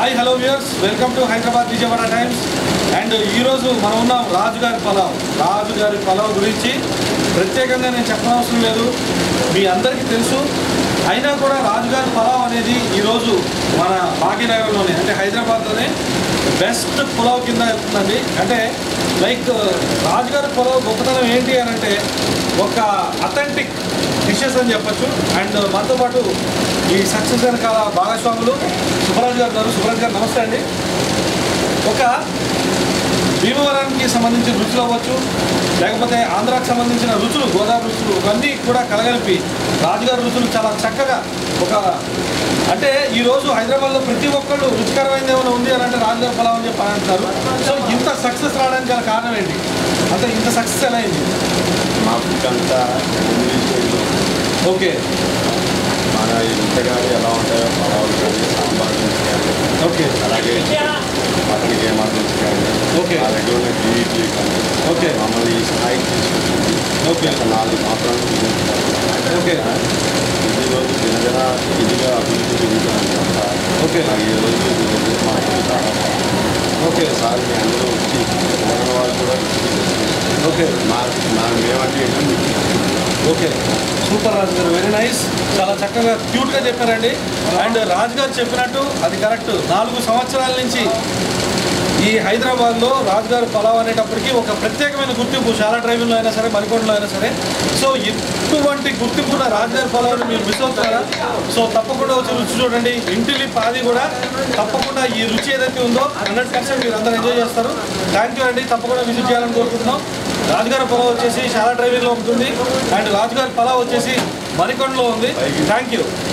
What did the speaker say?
Hi hello viewers welcome to Hyderabad Vijayawada times and ఈరోజు మనం ఉన్నాం రాజుగారి పలావ్ రాజుగారి పలావ్ గురించి ప్రత్యేకంగా నేను చెప్పనవసరం లేదు మీ అందరికీ తెలుసు అయినా కూడా రాజుగారి పలావ్ అనేది ఈరోజు మన భాగ్యనగర్లోనే అంటే హైదరాబాద్లోనే బెస్ట్ పులావ్ కింద వెళ్తుందండి అంటే లైక్ రాజుగారి పులావ్ గొప్పతనం ఏంటి అని అంటే ఒక అథెంటిక్ డిషెస్ అని చెప్పొచ్చు అండ్ మనతో పాటు ఈ సక్సెస్ వెనకాల భాగస్వాములు సుబ్బరాజు గారు ఉన్నారు సుబ్బరాజు గారు నమస్తే అండి ఒక భీమవరానికి సంబంధించిన రుచులు అవ్వచ్చు లేకపోతే ఆంధ్రాకి సంబంధించిన రుచులు గోదావరి రుచులు ఇవన్నీ కూడా కలగలిపి రాజుగారి రుచులు చాలా చక్కగా ఒక అంటే ఈరోజు హైదరాబాద్లో ప్రతి ఒక్కళ్ళు రుచికరమైనది ఏమైనా ఉంది అని అంటే రాజుగారి పొలం అని చెప్పి అని అంటారు సో ఇంత సక్సెస్ రావడానికి గల కారణం ఏంటి అంటే ఇంత సక్సెస్ ఎలా అయింది మా ఫుడ్ అంతా ఇంగ్లీష్ స్టైల్లో ఓకే మన ఇంత కానీ ఎలా ఉంటాయో పలావులు కానీ సాంబార్ నుంచి కానీ ఓకే అలాగే మటన్ గేమా నుంచి కానీ ఓకే. మా దగ్గర ఉన్న టీ ఇడ్లీ కానీ ఓకే. మమ్మల్ని ఈ స్థాయికి తీసుకొచ్చింది ఓకే. ఒక నాలుగు మాత్రం ఓకే. ఈ రోజు దినదిన ఇదిగా అభివృద్ధి చెందుతున్న ఓకే. నాకు ఈ రోజు ఇది రోజు మా ఇంటికి చాలా బాగుంది. ఓకే ఒకసారి మీ అందరూ వచ్చి తెలంగాణ వాళ్ళు కూడా ఓకే మా మా మేమంటే ఏంటో మీకు ఓకే సూపర్ రాజు గారు వెరీ నైస్ చాలా చక్కగా క్యూట్గా చెప్పారండి అండ్ రాజు గారు చెప్పినట్టు అది కరెక్ట్ నాలుగు సంవత్సరాల నుంచి ఈ హైదరాబాద్లో రాజుగారు పలావ్ అనేటప్పటికి ఒక ప్రత్యేకమైన గుర్తింపు చాలా డ్రైవింగ్లో అయినా సరే మరికొండలో అయినా సరే సో ఇటువంటి గుర్తింపు ఉన్న రాజుగారి పలావ్ని మీరు మిస్ అవుతారా సో తప్పకుండా వచ్చి రుచి చూడండి ఇంటిలి పాది కూడా తప్పకుండా ఈ రుచి ఏదైతే ఉందో హండ్రెడ్ పర్సెంట్ మీరు అందరూ ఎంజాయ్ చేస్తారు థ్యాంక్ యూ అండి తప్పకుండా విజిట్ చేయాలని కోరుకుంటున్నాం రాజుగారి పలావ్ వచ్చేసి చాలా డ్రైవింగ్లో ఉంటుంది అండ్ రాజుగారి పలావ్ వచ్చేసి మరికొండలో ఉంది థ్యాంక్ యూ